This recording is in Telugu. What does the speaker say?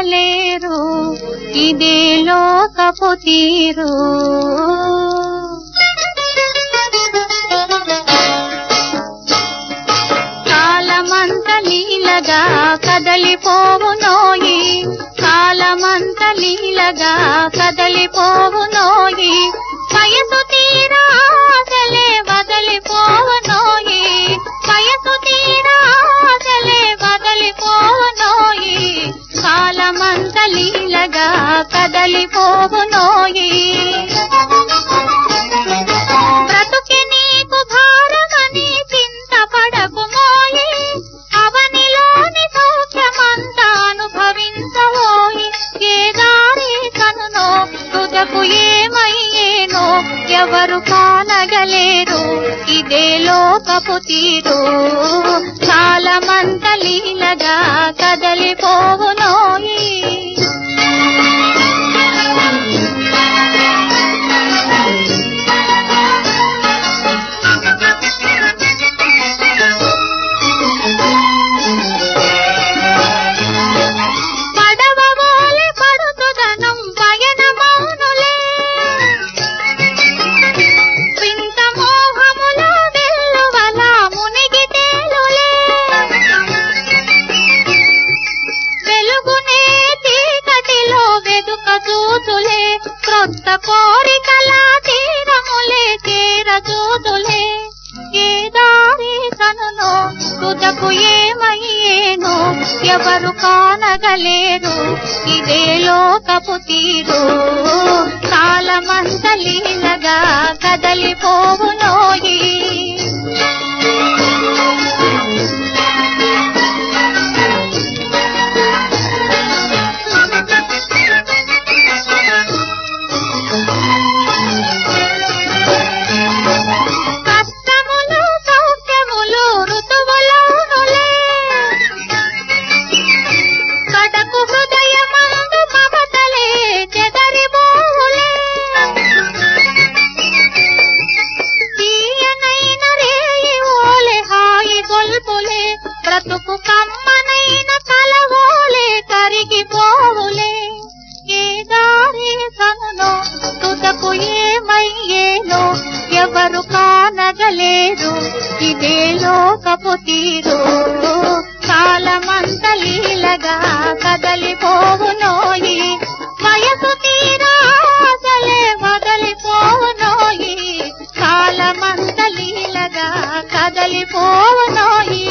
కానగలేరు ఇదే లోకపు తీరు కాలమంత లీలగా కదలిపోవునోయి కాలమంత లీలగా కదలిపోవునోయి వయసు తీరా ఆశలే వదలిపోవునోయి వయసు తీరా ఆశలే వదలిపోవునోయి కాలమంత లీలగా కదలిపోవునోయి బ్రతుకి నీకు భారమని చింతపడకుమోయి అవనిలోని సౌఖ్యమంతా అనుభవించవోయి ఏ దారి కనునో తుదకు ఏమయ్యేనో ఎవరు కానగలేరు ఇదే లోకపు తీరు కాలమంత లీలగా కదలిపోవునోయి పడవవోలె పడుతుదనం పయనమౌనులే వింత మోహములో వెల్లువల మునిగి తేలులే వెలుగునే చీకటిలో వెదుక చూతులే క్రొత్త కోరికల తీరములే చేర చూతులే ఏ దారి కనునో తుదకు ఏమయ్యేనో ఎవరు కానగలేరు ఇదే లోకపు తీరు కాలమంత లీలగా కదలిపోవునోయి కష్టములు సౌఖ్యములు ఋతువులోనులే కడకు హృదయమందు మమతలే చెదరిపోవులే తీయనైన రేయి ఓలే హాయి గొల్పులే బ్రతుకు కమ్మనైన కలవోలే కరిగిపోవులే ఏ దారి కనునో తుదకు ఏమయ్యేనో ఎవరు కానగలేరు ఇదే లోకపు తీరు కాలమంత లీలగా కదలిపోవునోయి వయసు తీరా ఆశలే వదలిపోవునోయి కాలమంత లీలగా కదలిపోవునోయి